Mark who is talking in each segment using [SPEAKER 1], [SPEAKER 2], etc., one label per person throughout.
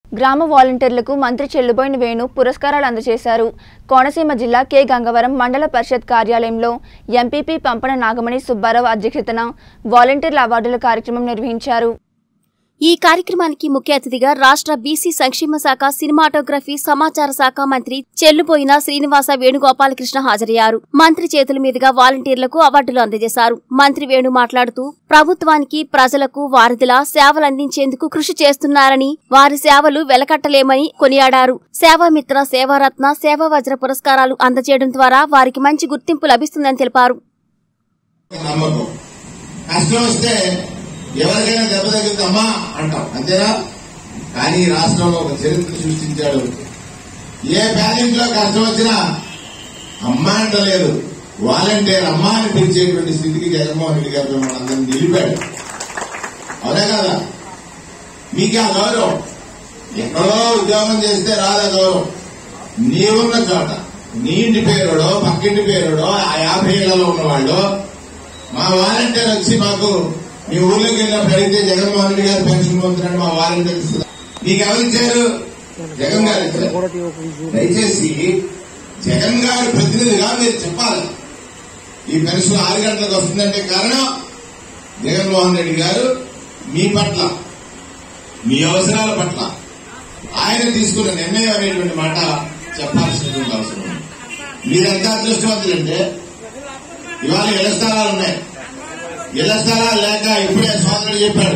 [SPEAKER 1] గ్రామ వాలంటీర్లకు మంత్రి చెల్లుబోయిన వేణు పురస్కారాలు అందజేశారు కోనసీమ జిల్లా కె గంగవరం మండల పరిషత్ కార్యాలయంలో ఎంపీపీ పంపన నాగమణి సుబ్బారావు అధ్యక్షతన వాలంటీర్ల అవార్డుల కార్యక్రమం నిర్వహించారు
[SPEAKER 2] ఈ కార్యక్రమానికి ముఖ్య అతిథిగా రాష్ట్ర బీసీ సంక్షేమ శాఖ సినిమాటోగ్రఫీ సమాచార శాఖ మంత్రి చెల్లుపోయిన శ్రీనివాస వేణుగోపాలకృష్ణ హాజరయ్యారు మంత్రి చేతుల మీదుగా వాలంటీర్లకు అవార్డులు అందజేశారు మంత్రి వేణు మాట్లాడుతూ ప్రభుత్వానికి ప్రజలకు వారధిలా సేవలందించేందుకు కృషి చేస్తున్నారని వారి సేవలు వెలకట్టలేమని కొనియాడారు సేవామిత్ర సేవారత్న సేవా వజ్ర పురస్కారాలు అందజేయడం ద్వారా వారికి మంచి గుర్తింపు లభిస్తుందని తెలిపారు
[SPEAKER 3] నమ్మకం కష్టం వస్తే ఎవరికైనా దెబ్బ తగ్గింది అమ్మా అంటాం అంతేనా కానీ ఈ రాష్ట్రంలో ఒక చరిత్ర సృష్టించాడు ఏ పేదింట్లో కష్టం వచ్చినా అమ్మ అంటలేదు వాలంటీర్ అమ్మ అని పిలిచేటువంటి స్థితికి జగన్మోహన్ రెడ్డి గారు మనందరినీ నిలిపాడు అవునా కదా మీకు ఆ గౌరవం ఎక్కడో ఉద్యోగం చేస్తే రాదా గౌరవం నీవున్న చోట నీ ఇంటి పేరుడో పక్కింటి పేరుడో ఆ యాభై ఏళ్లలో ఉన్నవాళ్ళు మా వాలంటీర్ వచ్చి మాకు మీ ఊళ్ళోకి వెళ్ళినప్పుడు అడిగితే జగన్మోహన్ రెడ్డి గారు పెన్షన్ పొందుతున్నాడు మా వాలంటీర్ ఇస్తున్నారు మీకు ఎవరు ఇచ్చారు జగన్ గారు ఇచ్చారు దయచేసి జగన్ గారి ప్రతినిధిగా మీరు చెప్పాలి ఈ పెన్షన్ ఆరు గంటలకు వస్తుందంటే కారణం జగన్మోహన్ రెడ్డి గారు మీ పట్ల మీ అవసరాల పట్ల ఆయన తీసుకున్న నిర్ణయం అనేటువంటి మాట చెప్పాల్సినటువంటి అవసరం ఉంది మీరెంత అదృష్టవంతులంటే ఇవాళ ఇళ్ల స్థలాలు ఉన్నాయి ఇళ్ల స్థలాలు లేక ఇప్పుడే సోదరుడు చెప్పాడు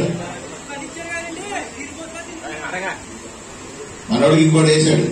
[SPEAKER 3] మనోడికి ఇంకోటి వేశాడు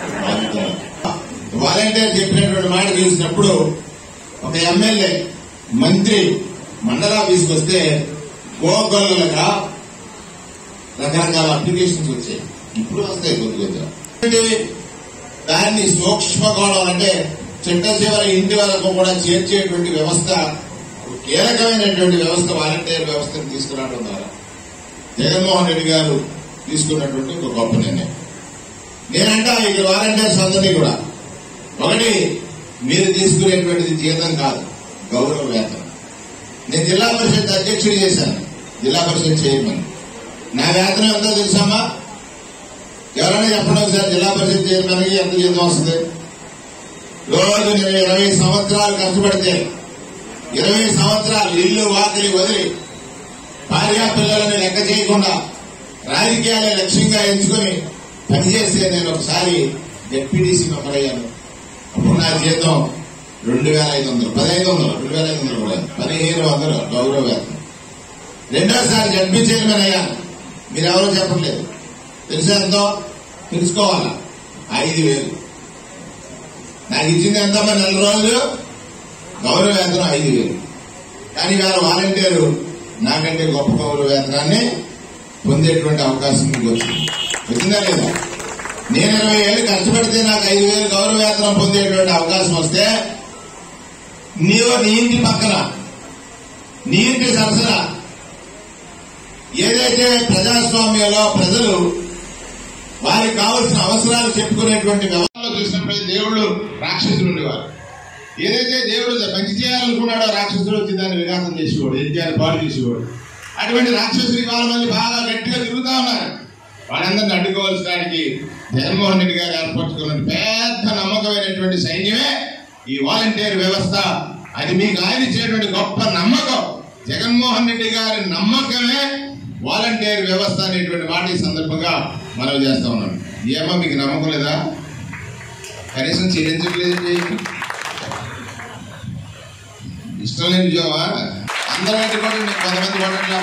[SPEAKER 3] వాలంటీర్ చెప్పినటువంటి మాట చూసినప్పుడు ఒక ఎమ్మెల్యే మంత్రి మండలాఫీస్కి వస్తే గోగొల్లగా రకరకాల అప్లికేషన్స్ వచ్చాయి ఇప్పుడు వస్తాయి కొద్ది కొద్దిగా అంటే దాన్ని సూక్ష్మకోణం అంటే చిట్ట చివరి ఇంటి వరకు కూడా చేర్చేటువంటి వ్యవస్థ కీలకమైనటువంటి వ్యవస్థ వాలంటీర్ వ్యవస్థను తీసుకురావడం ద్వారా జగన్మోహన్ రెడ్డి గారు తీసుకున్నటువంటి ఒక గొప్ప నిర్ణయం నేనంటా ఇక్కడ వాలంటీర్స్ అందరినీ కూడా ఒకటి మీరు తీసుకునేటువంటిది జీతం కాదు గౌరవ వేతనం నేను జిల్లా పరిషత్ అధ్యక్షుడు చేశాను జిల్లా పరిషత్ చైర్మన్ నా వేతనం ఎంతో తెలుసామా ఎవరైనా చెప్పండి ఒకసారి జిల్లా పరిషత్ చైర్మన్ కి ఎంత జీతం వస్తుంది రోజు నేను ఇరవై సంవత్సరాలు కష్టపడితే ఇరవై సంవత్సరాలు ఇల్లు వాకిలి వదిలి భార్యా పిల్లలను లెక్క చేయకుండా రాజకీయాలే లక్ష్యంగా ఎంచుకుని పనిచేస్తే నేను ఒకసారి డిప్యూటీసీ మెంబర్ అయ్యాను అప్పుడు నా జీతం రెండు వేల ఐదు వందలు పదహైదు వందలు రెండు వేల ఐదు వందలు కూడా పదిహేను వందలు గౌరవ వేతనం రెండోసారి జడ్పీ చైర్మన్ అయ్యాను మీరెవరో చెప్పట్లేదు తెలుసా ఎంతో తెలుసుకోవాలా ఐదు వేలు నాకు ఇచ్చింది ఎంత మరి నెల రోజులు గౌరవ వేతనం ఐదు వేలు కానీ వేళ వాలంటీరు నాకంటే గొప్ప గౌరవ వేతనాన్ని పొందేటువంటి అవకాశం మీకు వచ్చింది వచ్చిందా లేదా నేను ఇరవై ఏళ్ళు కష్టపడితే నాకు ఐదు వేలు గౌరవ వేతనం పొందేటువంటి అవకాశం వస్తే నీవు నీ ఇంటి పక్కన నీ ఇంటి సరసన ఏదైతే ప్రజాస్వామ్యంలో ప్రజలు వారికి కావలసిన అవసరాలు చెప్పుకునేటువంటి వ్యవహారాలు చూసినప్పుడు దేవుళ్ళు రాక్షసులు ఉండేవారు ఏదైతే దేవుడు మంచి చేయాలనుకున్నాడో రాక్షసుడు వచ్చి దాన్ని విఘాతం చేసేవాడు ఏం చేయాలి పాడు చేసేవాడు అటువంటి రాక్షసులు ఇవాళ మళ్ళీ బాగా గట్టిగా తిరుగుతా ఉన్నారు వాళ్ళందరినీ అడ్డుకోవాల్సడానికి జగన్మోహన్ రెడ్డి గారు ఏర్పరచుకున్న పెద్ద నమ్మకమైనటువంటి సైన్యమే ఈ వాలంటీర్ వ్యవస్థ అది మీకు ఆయన ఇచ్చినటువంటి గొప్ప నమ్మకం జగన్మోహన్ రెడ్డి గారి నమ్మకమే వాలంటీర్ వ్యవస్థ అనేటువంటి మాట ఈ సందర్భంగా మనం చేస్తా ఉన్నాం ఏమో మీకు నమ్మకం లేదా కనీసం చెల్లించట్లేదు ఇష్టం లేని ఉద్యోగమా అందరూ ఏంటి కొట్టండి కొంతమంది కొట్టట్లా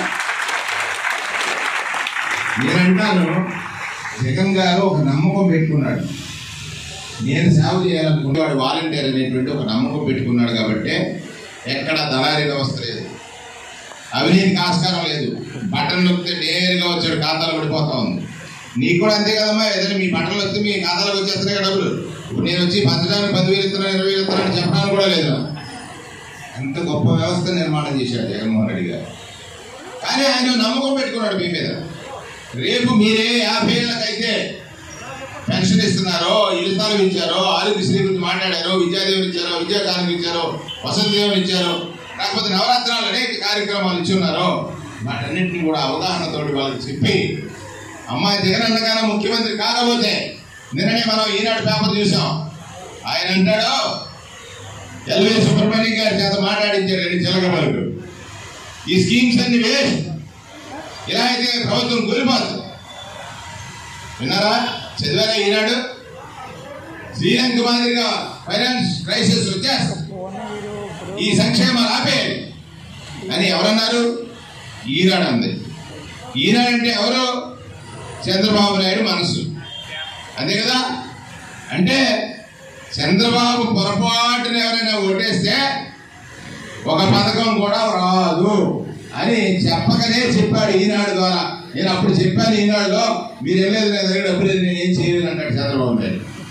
[SPEAKER 3] నేనంటాను జగన్ గారు ఒక నమ్మకం పెట్టుకున్నాడు నేను సేవ చేయాలనుకునేవాడు వాలంటీర్ అనేటువంటి ఒక నమ్మకం పెట్టుకున్నాడు కాబట్టి ఎక్కడ దళారీ వ్యవస్థ లేదు అవినీతికి ఆస్కారం లేదు బటన్ నొక్కితే నేరుగా వచ్చాడు ఖాతాలో పడిపోతా ఉంది నీకు కూడా అంతే కదమ్మా ఏదైనా మీ బట్టలు వస్తే మీ ఖాతాలోకి వచ్చేస్తున్నాయి కదా డబ్బులు ఇప్పుడు నేను వచ్చి పంచడానికి పదివేలు ఇస్తున్నాను ఇరవై వేలు ఇస్తున్నాను చెప్పడానికి కూడా లేదు అంత గొప్ప వ్యవస్థ నిర్మాణం చేశాడు జగన్మోహన్ రెడ్డి గారు కానీ ఆయన నమ్మకం పెట్టుకున్నాడు మీ మీద రేపు మీరే యాభై ఏళ్ళకైతే పెన్షన్ ఇస్తున్నారో ఇల్లు స్థలం ఇచ్చారో ఆరోగ్యశ్రీ గురించి మాట్లాడారో విద్యాదేవుని ఇచ్చారో విద్యాకాలం ఇచ్చారో వసతి దేవుని ఇచ్చారో లేకపోతే నవరాత్రాలు అనేక కార్యక్రమాలు ఇచ్చి ఉన్నారో వాటన్నింటినీ కూడా అవగాహనతోటి వాళ్ళకి చెప్పి అమ్మాయి జగనన్న గారు ముఖ్యమంత్రి కాకపోతే నిన్ననే మనం ఈనాడు పేపర్ చూసాం ఆయన అంటాడు ఎల్వి సుబ్రహ్మణ్యం గారి చేత మాట్లాడించాడు చిలకమలుడు ఈ స్కీమ్స్ అన్ని వేస్ట్ ఇలా అయితే ప్రభుత్వం కూలిపోతుంది విన్నారా చదివారా ఈనాడు శ్రీలంక మాదిరిగా ఫైనాన్స్ క్రైసిస్ వచ్చేస్తుంది ఈ సంక్షేమాలు ఆపేయండి అని ఎవరన్నారు ఈనాడు అంది ఈనాడు అంటే ఎవరు చంద్రబాబు నాయుడు మనసు అంతే కదా అంటే చంద్రబాబు పొరపాటున ఎవరైనా ఓటేస్తే ఒక పథకం కూడా రాదు అని చెప్పకనే చెప్పాడు ఈనాడు ద్వారా నేను అప్పుడు చెప్పాను ఈనాడులో మీరు వెళ్ళలేదు నా దగ్గర డబ్బు లేదు నేను ఏం చేయలేదు అంటాడు చంద్రబాబు నాయుడు